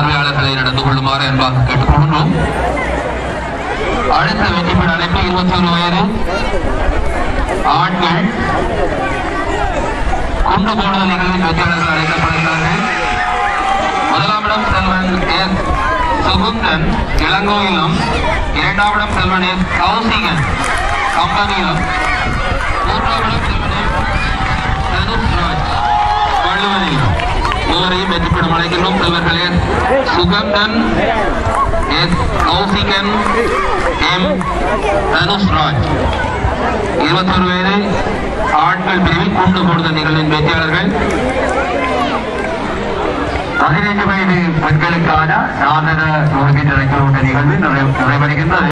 பார்வையாளர்களை நடந்து கொள்ளுமாறு அன்பாக கேட்டுக்கொள்கின்றோம் அடுத்த வெற்றி பெற அழைப்பு இருபத்தி ஒரு வயது ஆண்கள் குண்டு போடுதல் நிகழ்வில் வெற்றியாளர்கள் அழைக்கப்படுகிறார்கள் முதலாம் இடம் செல்வன் எஸ் சுகுந்தன் இளங்கோயிலும் இரண்டாம் இடம் செல்வன் எஸ் கௌசிகன் கம்பனியிலும் மூன்றாம் இடம் செல்வன் எஸ் தனுஷ்ராஜ் வள்ளுவனிலும் மூவரையும் வெற்றி பெறும் அழைக்கின்றோம் செல்வர்கள் S Suganthan S Kausigan M Dhanushraj இருபத்தொரு வயது ஆண்கள் பிரிவில் குண்டு போடுதல் நிகழ்வின் வெற்றியாளர்கள் பதினைந்து வயது பெண்களுக்கான நாதர நூறு மீட்டர் ஓட்ட நிகழ்வு நிறைவு- நிறைவடைகின்றது